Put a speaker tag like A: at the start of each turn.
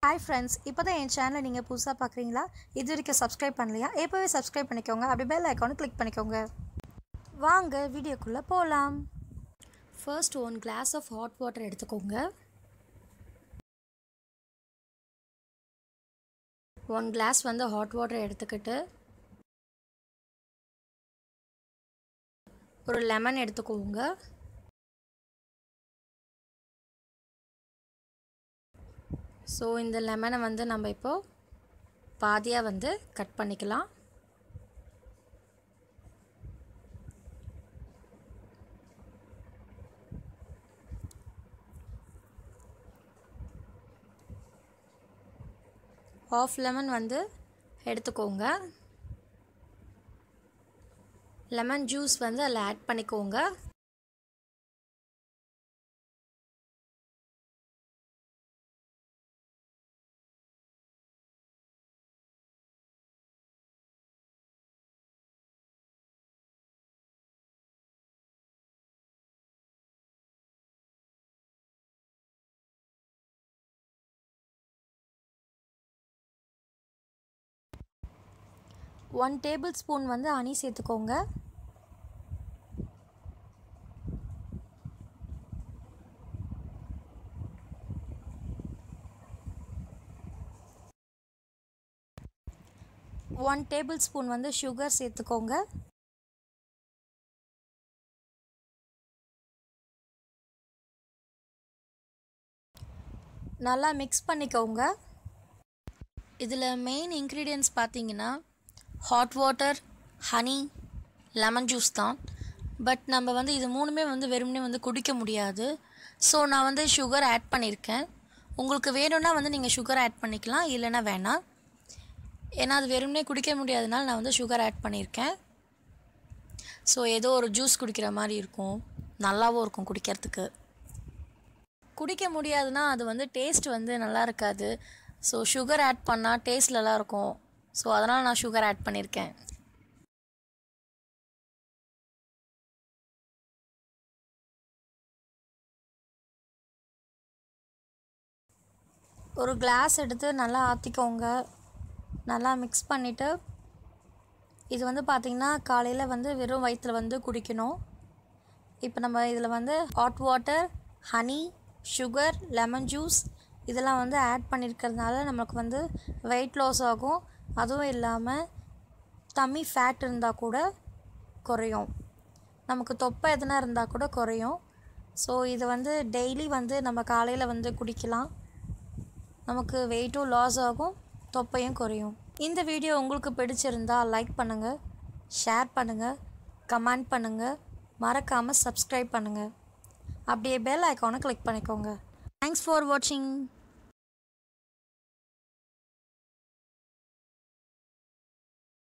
A: hi friends இப்போ தான் என் சேனலை நீங்கள் புதுசாக பார்க்குறீங்களா இது வரைக்கும் சப்ஸ்கிரைப் பண்ணலையா எப்போவே சப்ஸ்கிரைப் பண்ணிக்கோங்க அப்படி பெல் ஐக்கானு கிளிக் பண்ணிக்கோங்க வாங்க வீடியோக்குள்ளே போகலாம் first one glass of hot water எடுத்துக்கோங்க ஒன் கிளாஸ் வந்து ஹாட் வாட்டர் எடுத்துக்கிட்டு ஒரு லெமன் எடுத்துக்கோங்க ஸோ இந்த லெமனை வந்து நம்ம இப்போது பாதியாக வந்து கட் பண்ணிக்கலாம் ஆஃப் லெமன் வந்து எடுத்துக்கோங்க லெமன் ஜூஸ் வந்து அதில் ஆட் பண்ணிக்கோங்க ஒன் டேபிள் ஸ்பூன் வந்து ஹனி சேர்த்துக்கோங்க ஒன் டேபிள் ஸ்பூன் வந்து சுகர் சேர்த்துக்கோங்க நல்லா மிக்ஸ் பண்ணிக்கோங்க இதில் மெயின் இன்க்ரீடியன்ட்ஸ் பார்த்தீங்கன்னா hot water honey lemon juice தான் பட் நம்ம வந்து இது மூணுமே வந்து வெறுமனே வந்து குடிக்க முடியாது ஸோ நான் வந்து சுகர் ஆட் பண்ணியிருக்கேன் உங்களுக்கு வேணும்னா வந்து நீங்கள் சுகர் ஆட் பண்ணிக்கலாம் இல்லைன்னா வேணாம் ஏன்னா அது வெறுமனே குடிக்க முடியாதனால நான் வந்து சுகர் ஆட் பண்ணியிருக்கேன் ஸோ ஏதோ ஒரு ஜூஸ் குடிக்கிற மாதிரி இருக்கும் நல்லாவும் இருக்கும் குடிக்கிறதுக்கு குடிக்க முடியாதுன்னா அது வந்து டேஸ்ட் வந்து நல்லா இருக்காது ஸோ சுகர் ஆட் பண்ணால் டேஸ்ட் நல்லாயிருக்கும் ஸோ அதனால் நான் சுகர் ஆட் பண்ணியிருக்கேன் ஒரு கிளாஸ் எடுத்து நல்லா ஆற்றிக்கோங்க நல்லா மிக்ஸ் பண்ணிவிட்டு இது வந்து பார்த்திங்கன்னா காலையில் வந்து வெறும் வயிற்றில் வந்து குடிக்கணும் இப்போ நம்ம இதில் வந்து hot water honey sugar lemon juice இதெல்லாம் வந்து ஆட் பண்ணியிருக்கிறதுனால நமக்கு வந்து வெயிட் லாஸ் ஆகும் அதுவும் இல்லாமல் தம்மி ஃபேட் இருந்தால் கூட குறையும் நமக்கு தொப்பை எதுனா இருந்தால் கூட குறையும் ஸோ இது வந்து டெய்லி வந்து நம்ம காலையில் வந்து குடிக்கலாம் நமக்கு வெயிட்டும் லாஸ் ஆகும் தொப்பையும் குறையும் இந்த வீடியோ உங்களுக்கு பிடிச்சிருந்தா லைக் பண்ணுங்கள் ஷேர் பண்ணுங்கள் கமெண்ட் பண்ணுங்கள் மறக்காமல் சப்ஸ்கிரைப் பண்ணுங்கள் அப்படியே பெல் ஐக்கானை கிளிக் பண்ணிக்கோங்க தேங்க்ஸ் ஃபார் வாட்சிங்